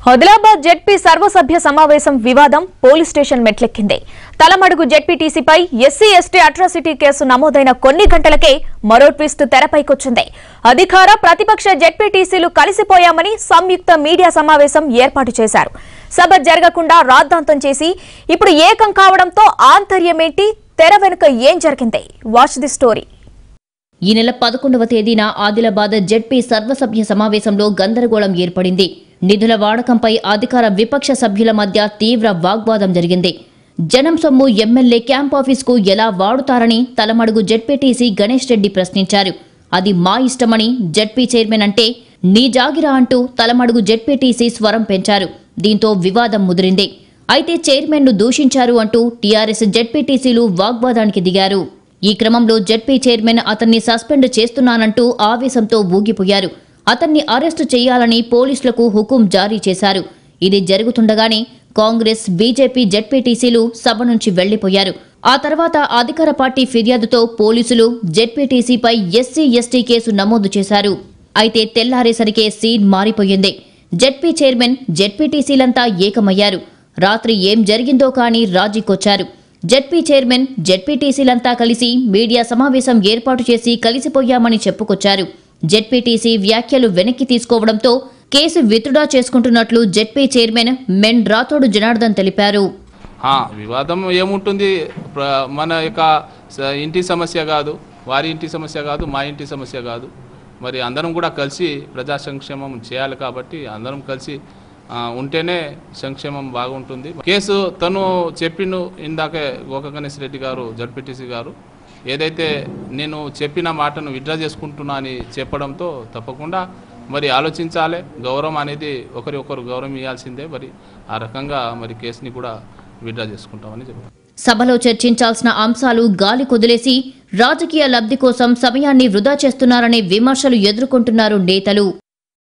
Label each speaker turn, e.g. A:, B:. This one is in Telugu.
A: ఆదిలాబాద్ జెడ్పీ సర్వసభ్య సమావేశం వివాదం పోలీస్ స్టేషన్ మెట్లెక్కింది తలమడుగు జెడ్పీటీసీపై ఎస్సీ ఎస్టీ అట్రాసిటీ కేసు నమోదైన కొన్ని గంటలకే మరో ట్విస్ట్ తెరపైకొచ్చింది అధికార ప్రతిపక్ష జెడ్పీటీసీలు కలిసిపోయామని సంయుక్త మీడియా సమావేశం ఏర్పాటు చేశారు సభ జరగకుండా రాద్ధాంతం చేసి ఇప్పుడు ఏకం కావడంతో ఆంతర్యమేంటి తెర వెనుక ఏం జరిగింది వాచ్ ది స్టోరీ
B: ఈ నెల పదకొండవ తేదీన ఆదిలాబాద్ జెడ్పీ సర్వసభ్య సమావేశంలో గందరగోళం ఏర్పడింది నిధుల వాడకంపై అధికార విపక్ష సభ్యుల మధ్య తీవ్ర వాగ్వాదం జరిగింది జనం సొమ్ము ఎమ్మెల్యే క్యాంప్ ఆఫీస్కు ఎలా వాడుతారని తలమడుగు జెడ్పీటీసీ గణేష్ రెడ్డి ప్రశ్నించారు అది మా ఇష్టమని జెడ్పీ చైర్మన్ అంటే నీ జాగిరా అంటూ తలమడుగు జెడ్పీటీసీ స్వరం పెంచారు దీంతో వివాదం ముదిరింది అయితే చైర్మన్ను దూషించారు అంటూ టీఆర్ఎస్ జెడ్పీటీసీలు వాగ్వాదానికి దిగారు ఈ క్రమంలో జెడ్పీ చైర్మన్ అతన్ని సస్పెండ్ చేస్తున్నానంటూ ఆవేశంతో ఊగిపోయారు అతన్ని అరెస్టు చేయాలని పోలీసులకు హుకుం జారీ చేశారు ఇది జరుగుతుండగానే కాంగ్రెస్ బీజేపీ జెడ్పీటీసీలు సభ నుంచి వెళ్లిపోయారు ఆ తర్వాత అధికార పార్టీ ఫిర్యాదుతో పోలీసులు జెడ్పీటీసీపై ఎస్సీ ఎస్టీ కేసు నమోదు చేశారు అయితే తెల్లారేసరికే సీన్ మారిపోయింది జెడ్పీ చైర్మన్ జెడ్పీటీసీలంతా ఏకమయ్యారు రాత్రి ఏం జరిగిందో కానీ రాజీకొచ్చారు జెడ్పీ చైర్మన్ జెడ్పీటీసీలంతా కలిసి మీడియా సమావేశం ఏర్పాటు చేసి కలిసిపోయామని చెప్పుకొచ్చారు జెడ్పీటీసీ వ్యాఖ్యలు వెనక్కి తీసుకోవడంతో కేసు విత్డ్రా చేసుకుంటున్నట్లు జెడ్పీ చైర్మన్ మెన్ రాథోడు జనార్దన్ తెలిపారు
C: ఆ, వివాదం ఏముంటుంది ప్ర- మన యొక్క స- ఇంటి సమస్య కాదు వారి ఇంటి సమస్య కాదు మా ఇంటి సమస్య కాదు మరి అందరం కూడా కలిసి ప్రజా సంక్షేమం చేయాలి కాబట్టి అందరం కలిసి ఆ, ఉంటేనే సంక్షేమం బాగుంటుంది కేసు తను చెప్పిండు ఇందాకే గోక గణేష్ రెడ్డి గారు జడ్పీటీసీ గారు ఏదైతే నేను చెప్పిన మాటను విడ్రా చేసుకుంటున్నా అని చెప్పడంతో తప్పకుండా మరి ఆలోచించాలి గౌరవం అనేది ఒకరి ఒకరు గౌరవం ఇవ్వాల్సిందే మరి ఆ రకంగా మరి కేసుని కూడా విడ్రా చేసుకుంటామని చెప్పారు
B: సభలో చర్చించాల్సిన అంశాలు గాలి కొదిలేసి రాజకీయ లబ్ధి కోసం సమయాన్ని వృధా చేస్తున్నారనే విమర్శలు ఎదుర్కొంటున్నారు నేతలు